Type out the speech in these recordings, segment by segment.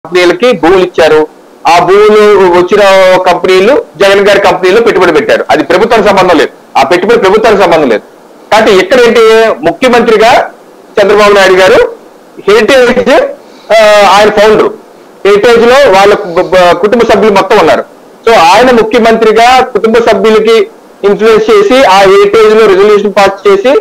కంపెనీలకి భూములు ఇచ్చారు ఆ భూములు వచ్చిన కంపెనీలు జగన్ గారి కంపెనీలు పెట్టుబడి పెట్టారు అది ప్రభుత్వానికి సంబంధం లేదు ఆ పెట్టుబడి ప్రభుత్వానికి సంబంధం లేదు కాబట్టి ఇక్కడ ఏంటి ముఖ్యమంత్రిగా చంద్రబాబు నాయుడు గారు హెరిటేజ్ ఆ, ఆయన ఫౌండర్ హెరిటేజ్ లో వాళ్ళ బ- బ- కుటుంబ సభ్యులు మొత్తం ఉన్నారు సో ఆయన ముఖ్యమంత్రిగా కుటుంబ సభ్యులకి ఇన్ఫ్లుయెన్స్ చేసి ఆ హెరిటేజ్ లో రెజల్యూషన్ పాస్ చేసి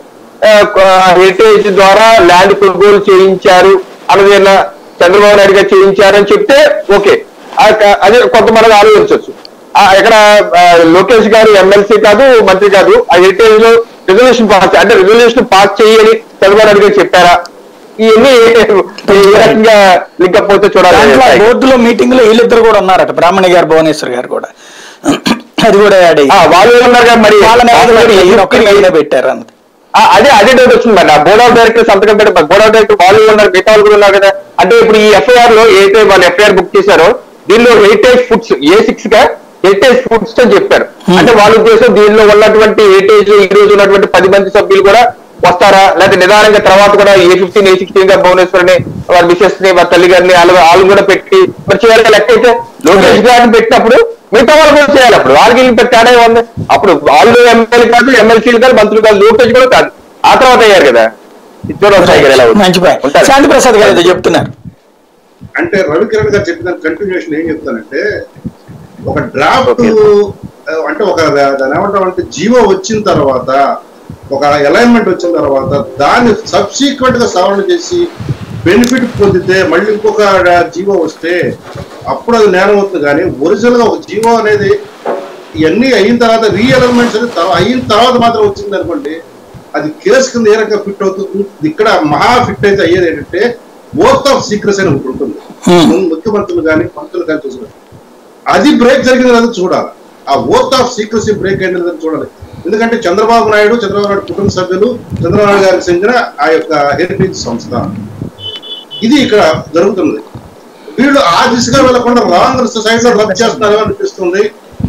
హెరిటేజ్ ద్వారా ల్యాండ్ కొనుగోలు చేయించారు అన్నది ఏమన్నా చంద్రబాబు నాయుడు గారు చేయించారు అని చెప్తే ఓకే ఆ- అదే కొంతమంది ఆలోచించవచ్చు ఆ, ఇక్కడ ఆ, లోకేష్ గారు ఎమ్మెల్సీ కాదు మంత్రి కాదు ఆ హెరిటేజ్ లో రెజల్యూషన్ పాస్ అంటే రెజల్యూషన్ పాస్ చేయని చంద్రబాబు నాయుడు గారు చెప్పారా ఇవన్నీ ఏ రకంగా లింకప్ అవుతే చూడాలి దాంట్లో ఆ బోర్డులో మీటింగ్ లో వీళ్ళిద్దరు కూడా ఉన్నారట బ్రాహ్మణి గారు భువనేశ్వర్ గారు కూడా అది కూడా యాడ్ ఆ, అయ్యి వాళ్ళు ఉన్నారు కదా మరి వాళ్ళని వాళ్ళు మరి ఈయన ఒక్కడికి ఎందుకు- ఈయన పెట్టారు అన్నది ఆ, అదే అదే డౌట్ వచ్చింది మరి బోర్డ్ ఆఫ్ డైరెక్టర్ సంతకం పెట్టి బోర్డ్ ఆఫ్ డైరెక్టర్ వాళ్ళు ఉన్నారు మిగతా వాళ్ళు కూడా ఉన్నారు కదా అంటే ఇప్పుడు ఈ ఎఫ్ఐఆర్ లో ఏదైతే వాళ్ళు ఎఫ్ఐఆర్ బుక్ చేశారో దీనిలో హెరిటేజ్ ఫుడ్స్ ఏ సిక్స్ గా హెరిటేజ్ ఫుడ్స్ అని చెప్పారు అంటే వాళ్ళ ఉద్దేశం దీనిలో ఉన్నటువంటి హెరిటేజ్ ఈ రోజు ఉన్నటువంటి పది మంది సభ్యులు కూడా వస్తారా లేకపోతే నిదానంగా తర్వాత కూడా ఏ ఫిఫ్టీన్ ఏ సిక్స్టీన్ గా భువనేశ్వరిని వారి మిసెస్ ని వారి తల్లి గారిని వాళ్ళు వాళ్ళు కూడా పెట్టి మరి చివరికి లెక్క అయితే లోకేష్ గారిని పెట్టినప్పుడు మిగతా వాళ్ళు కూడా చేయాలి అప్పుడు వాళ్ళకి వీళ్ళకి పెద్ద తేడా ఉంది అప్పుడు వాళ్ళు ఎమ్మెల్యే కాదు ఎమ్మెల్సీలు కాదు మంత్రులు కాదు లోకేష్ కూడా కాదు ఆ తర్వాత అయ్యారు కదా ఇద్దరు వస్తాయి కదా ఇలా వచ్చి. మంచి పాయింట్ ఉంటారు. శాంతి ప్రసాద్ గారు ఏదో చెప్తున్నారు అంటే రవికిరణ్ గారు చెప్పిన కంటిన్యూషన్ ఏం చెప్తానంటే ఒక డ్రాఫ్ట్ Okay. అంటే ఒక దాని ఏమంటాం అంటే జీవో వచ్చిన తర్వాత ఒక అలైన్మెంట్ వచ్చిన తర్వాత దాన్ని సబ్సీక్వెంట్ గా సవరణ చేసి బెనిఫిట్ పొందితే మళ్ళీ ఇంకొక జీవో వస్తే అప్పుడు అది నేరం అవుతుంది కానీ ఒరిజినల్ గా ఒక జీవో అనేది ఇవన్నీ అయిన తర్వాత రీ అలైన్మెంట్స్ అనేది తర్వా- అయిన తర్వాత మాత్రం వచ్చింది అనుకోండి అది కేసు కింద ఏ రకంగా ఫిట్ అవుతుంది ఇక్కడ మహా ఫిట్ అయితే అయ్యేది ఏంటంటే ఓత్ ఆఫ్ సీక్రెస్ అని ఒకటి ఉంటుంది Hmm. ముందు ముఖ్యమంత్రులు కానీ మంత్రులు కానీ చూసుకోవాలి అది బ్రేక్ జరిగింది లేదా చూడాలి ఆ ఓత్ ఆఫ్ సీక్రసీ బ్రేక్ అయిన లేదా చూడాలి ఎందుకంటే చంద్రబాబు నాయుడు చంద్రబాబు నాయుడు కుటుంబ సభ్యులు చంద్రబాబు నాయుడు గారికి చెందిన ఆ యొక్క హెరిటేజ్ సంస్థ ఇది ఇక్కడ జరుగుతున్నది వీళ్ళు ఆ దిశగా వెళ్లకుండా రాంగ్ సైడ్ లో రబ్ చేస్తున్నారు అనిపిస్తుంది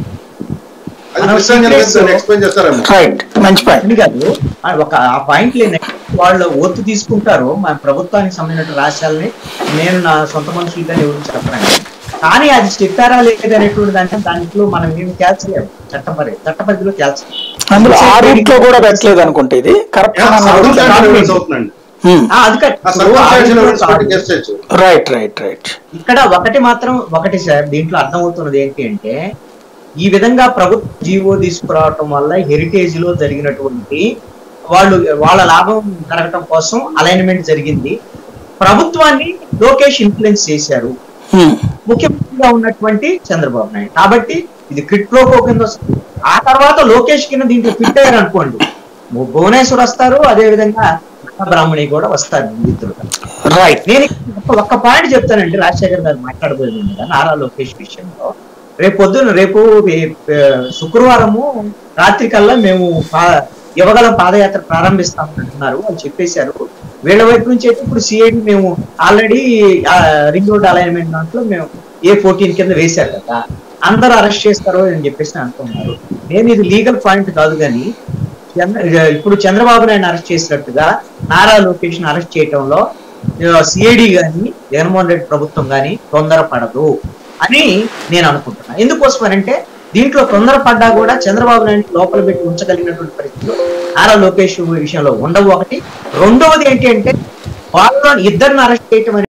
అది మనం secrets- ఎక్స్ప్లెయిన్ చేస్తారేమో రైట్ మంచి పాయింట్ అని కాదు ఆ ఒక ఆ పాయింట్ ఏంటంటే వాళ్ళు ఒత్తు తీసుకుంటారు మన ప్రభుత్వానికి సంబంధించిన రాష్ట్రాలని నేను నా సొంత మనుషులుగా ఎవరు చెప్పనండి కానీ అది చెప్పారా లేదనేటువంటి దాంట్లో దాంట్లో మనం ఏమి తేల్చలేము చట్టపరి చట్టపరిధిలో తేల్చలేము అందులో ఆ రూట్ లో కూడా పెట్టలేదు అనుకుంటే ఇది కరప్షన్ అవుతుందండి ఆ, అది కరెక్ట్. ఆ ఇప్పుడు ఆ సర్కమ్స్టాన్షియల్ రూట్లో ఎవిడెన్స్ కాదు. కేసు చేయొచ్చు రైట్ రైట్ రైట్ ఇక్కడ ఒకటి మాత్రం ఒకటి సార్ దీంట్లో అర్థమవుతున్నది ఏంటి అంటే ఈ విధంగా ప్రభుత్వ జీవో తీసుకురావటం వల్ల హెరిటేజ్ లో జరిగినటువంటి వాళ్ళు వాళ్ళ లాభం జరగటం కోసం అలైన్మెంట్ జరిగింది ప్రభుత్వాన్ని లోకేష్ ఇన్ఫ్లుయెన్స్ చేశారు ముఖ్యమంత్రిగా ఉన్నటువంటి చంద్రబాబు నాయుడు కాబట్టి ఇది క్రిట్ ప్రోకో కింద వస్తుంది ఆ తర్వాత లోకేష్ కింద దీంట్లో ఫిట్ అయ్యారు అనుకోండి భువనేశ్వర్ వస్తారు అదే విధంగా బ్రాహ్మణి కూడా వస్తారు ఇద్దరు రైట్ నేను ఒక్క- ఒక్క పాయింట్ చెప్తానండి రాజశేఖర్ గారు మాట్లాడబోయేది ఉంది కదా, నారా లోకేష్ విషయంలో రేపు పొద్దున రేపు ఏ- ఏ, శుక్రవారము రాత్రి కల్లా మేము పా- యువగలం పాదయాత్ర ప్రారంభిస్తాం అంటున్నారు వాళ్ళు చెప్పేశారు వీళ్ళ వైపు నుంచి అయితే ఇప్పుడు సిఐడి మేము ఆల్రెడీ రింగ్ రోడ్ అలైన్మెంట్ దాంట్లో మేము ఏ ఫోర్టీన్ కింద వేశారు కదా అందరూ అరెస్ట్ చేస్తారు అని చెప్పేసి అంటున్నారు నేను ఇది లీగల్ పాయింట్ కాదు కానీ చంద్ర ఇప్పుడు చంద్రబాబు నాయుడు అరెస్ట్ చేసినట్టుగా నారా లోకేష్ అరెస్ట్ చేయటంలో సిఐడి గాని జగన్మోహన్ రెడ్డి ప్రభుత్వం గాని తొందరపడదు అని నేను అనుకుంటున్నాను ఎందుకోసం అంటే దీంట్లో తొందరపడ్డా కూడా చంద్రబాబు నాయుడు లోపల పెట్టి ఉంచగలిగినటువంటి పరిస్థితులు నారా లోకేష్ విషయంలో ఉండవు ఒకటి రెండవది ఏంటి అంటే వాళ్ళలో ఇద్దరిని అరెస్ట్ చేయటం అనేది